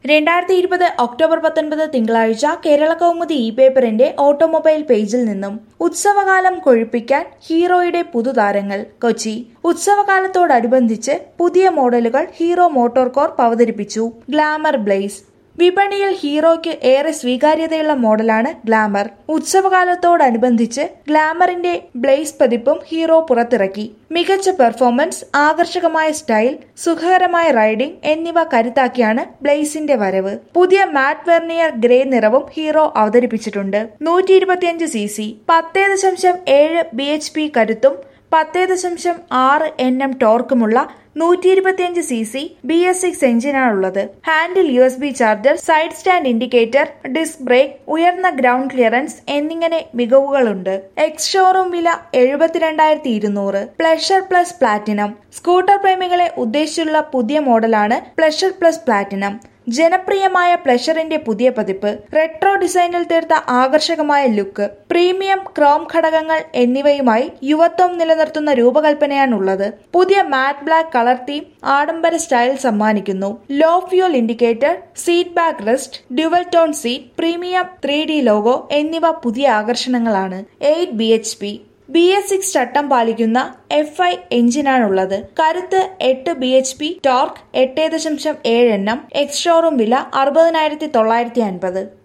രണ്ടായിരത്തി ഇരുപത് ഒക്ടോബർ പത്തൊൻപത് തിങ്കളാഴ്ച കേരള കൗമുദി ഇ പേപ്പറിന്റെ ഓട്ടോമൊബൈൽ പേജിൽ നിന്നും ഉത്സവകാലം കൊഴുപ്പിക്കാൻ ഹീറോയുടെ പുതുതാരങ്ങൾ കൊച്ചി ഉത്സവകാലത്തോടനുബന്ധിച്ച് പുതിയ മോഡലുകൾ ഹീറോ മോട്ടോർ കോർപ്പ് അവതരിപ്പിച്ചു ഗ്ലാമർ ബ്ലേസ് വിപണിയിൽ ഹീറോയ്ക്ക് ഏറെ സ്വീകാര്യതയുള്ള മോഡലാണ് ഗ്ലാമർ ഉത്സവകാലത്തോടനുബന്ധിച്ച് ഗ്ലാമറിന്റെ ബ്ലേസ് പതിപ്പും ഹീറോ പുറത്തിറക്കി മികച്ച പെർഫോമൻസ് ആകർഷകമായ സ്റ്റൈൽ സുഖകരമായ റൈഡിംഗ് എന്നിവ കരുത്താക്കിയാണ് ബ്ലേസിന്റെ വരവ് പുതിയ മാറ്റ് വെർണിയർ ഗ്രേ നിറവും ഹീറോ അവതരിപ്പിച്ചിട്ടുണ്ട് നൂറ്റി ഇരുപത്തിയഞ്ച് സി സി പത്തേ ദശാംശം ഏഴ് ബി എച്ച് പി കരുത്തും പത്തേ ദശാംശം ആറ് എൻ എം ടോർക്കുമുള്ള നൂറ്റി ഇരുപത്തിയഞ്ച് C C B S six എഞ്ചിനാണുള്ളത് handle U S B charger side stand indicator disc brake ഉയർന്ന ഗ്രൗണ്ട് ക്ലിയറൻസ് എന്നിങ്ങനെ മികവുകളുണ്ട് എക്സ് ഷോറൂം വില എഴുപത്തിരണ്ടായിരത്തി ഇരുന്നൂറ് പ്ലഷർ പ്ലസ് പ്ലാറ്റിനം സ്കൂട്ടർ പ്രേമികളെ ഉദ്ദേശിച്ചുള്ള പുതിയ മോഡലാണ് പ്ലഷർ പ്ലസ് പ്ലാറ്റിനം ജനപ്രിയമായ പ്ലഷറിന്റെ പുതിയ പതിപ്പ് റെട്രോ ഡിസൈനിൽ തീർത്ത ആകർഷകമായ ലുക്ക് പ്രീമിയം ക്രോം ഘടകങ്ങൾ എന്നിവയുമായി യുവത്വം നിലനിർത്തുന്ന രൂപകൽപ്പനയാണുള്ളത് പുതിയ മാറ്റ് ബ്ലാക്ക് കളർ തീം ആഡംബര സ്റ്റൈൽ സമ്മാനിക്കുന്നു low fuel indicator seat back rest dual tone seat premium three D logo എന്നിവ പുതിയ ആകർഷണങ്ങളാണ് eight B H P B S six ചട്ടം പാലിക്കുന്ന എഫ് ഐ എഞ്ചിനാണുള്ളത് കരുത്ത് എട്ട് ബി എച്ച് പി ടോർക്ക് എട്ട് ദശാംശം ഏഴ് എണ്ണം എക്സ് ഷോറൂം വില അറുപതിനായിരത്തി തൊള്ളായിരത്തി അൻപത്